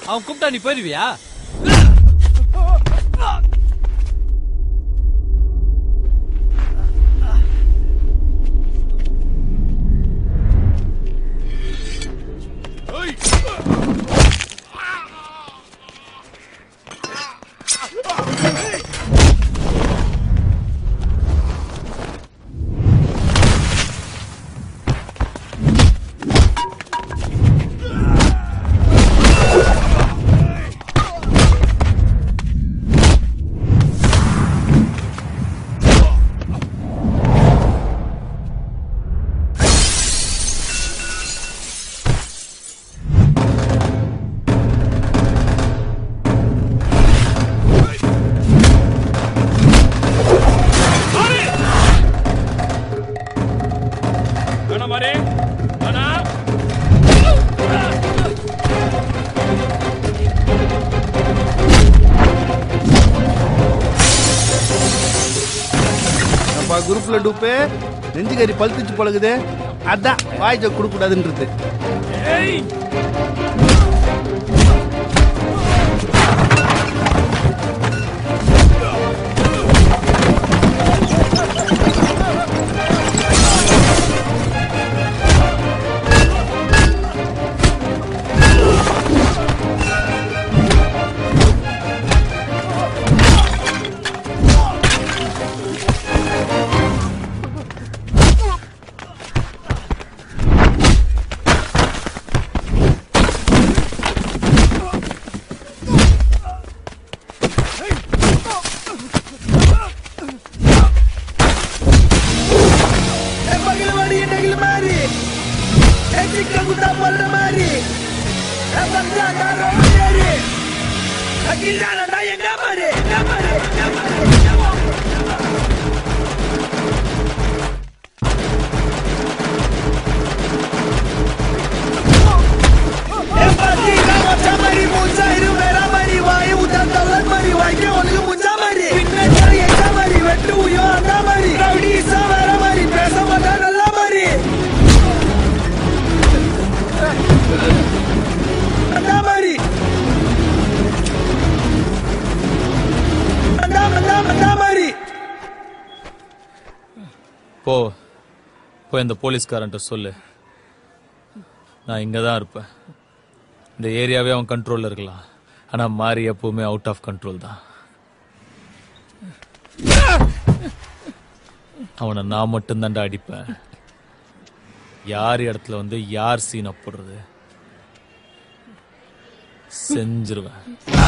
அவன் கூப்பிட்டா நீ போயிருவியா வேணா மாறி வேணா நம்ம குரூப்ல டூப்பு நெஞ்சு கறி பழுத்துச்சு பழகுது அதான் வாய் ஜோக் கொடுக்க கூடாதுன்றது போ போய் அந்த போலீஸ்காரன்ட்ட சொல்லு நான் இங்க தான் இருப்பேன் இந்த ஏரியாவே அவன் கண்ட்ரோல்ல இருக்கலாம் ஆனா மாறி எப்பவுமே அவுட் ஆஃப் கண்ட்ரோல் தான் அவனை நான் மட்டும்தான்டா அடிப்பேன் யார் இடத்துல வந்து யார் சீனை போடுறது செஞ்சிருவேன்